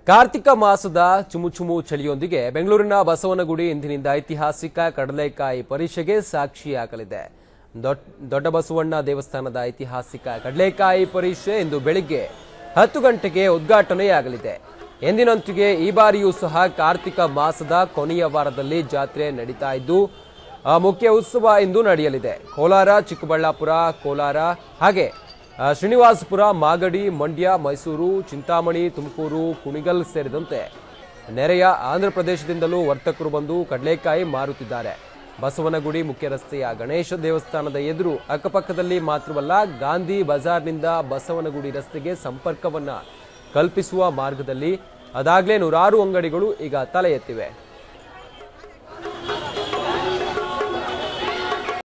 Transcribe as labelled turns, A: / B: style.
A: ಕಾರ್ತಿಕ ಮಾಸದ ಚುಮು ಚುಮು ಚಳಿಯೊಂದಿಗೆ ಬೆಂಗಳೂರಿನ ಬಸವನಗುಡಿ ಇಂದಿನಿಂದ ಐತಿಹಾಸಿಕ ಕಡಲೆಕಾಯಿ ಪರೀಕ್ಷೆಗೆ ಸಾಕ್ಷಿಯಾಗಲಿದೆ ದೊಡ್- ದೊಡ್ಡ ಬಸವಣ್ಣ ದೇವಸ್ಥಾನದ ಐತಿಹಾಸಿಕ ಕಡಲೆಕಾಯಿ ಪರೀಕ್ಷೆ ಇಂದು ಬೆಳಿಗ್ಗೆ ಹತ್ತು ಗಂಟೆಗೆ ಉದ್ಘಾಟನೆಯಾಗಲಿದೆ ಎಂದಿನಂತಿಗೆ ಈ ಬಾರಿಯೂ ಸಹ ಕಾರ್ತಿಕ ಮಾಸದ ಕೊನೆಯ ವಾರದಲ್ಲಿ ಜಾತ್ರೆ ನಡೀತಾ ಇದ್ದು ಆ, ಮುಖ್ಯ ಉತ್ಸವ ಇಂದು ನಡೆಯಲಿದೆ ಕೋಲಾರ ಚಿಕ್ಕಬಳ್ಳಾಪುರ ಕೋಲಾರ ಹಾಗೆ ಆ, ಶ್ರೀನಿವಾಸಪುರ ಮಾಗಡಿ ಮಂಡ್ಯ ಮೈಸೂರು ಚಿಂತಾಮಣಿ ತುಮಕೂರು ಕುಣಿಗಲ್ ಸೇರಿದಂತೆ ನೆರೆಯ ಆಂಧ್ರ ಪ್ರದೇಶದಿಂದಲೂ ವರ್ತಕರು ಬಂದು ಕಡಲೆಕಾಯಿ ಮಾರುತ್ತಿದ್ದಾರೆ ಬಸವನಗುಡಿ ಮುಖ್ಯ ರಸ್ತೆಯ ಗಣೇಶ ದೇವಸ್ಥಾನದ ಎದುರು ಅಕ್ಕಪಕ್ಕದಲ್ಲಿ ಮಾತ್ರವಲ್ಲ ಗಾಂಧಿ ಬಜಾರ್ನಿಂದ ಬಸವನಗುಡಿ ರಸ್ತೆಗೆ ಸಂಪರ್ಕವನ್ನ ಕಲ್ಪಿಸುವ ಮಾರ್ಗದಲ್ಲಿ ಅದಾಗಲೇ ನೂರಾರು ಅಂಗಡಿಗಳು ಈಗ ತಲೆ ಎತ್ತಿವೆ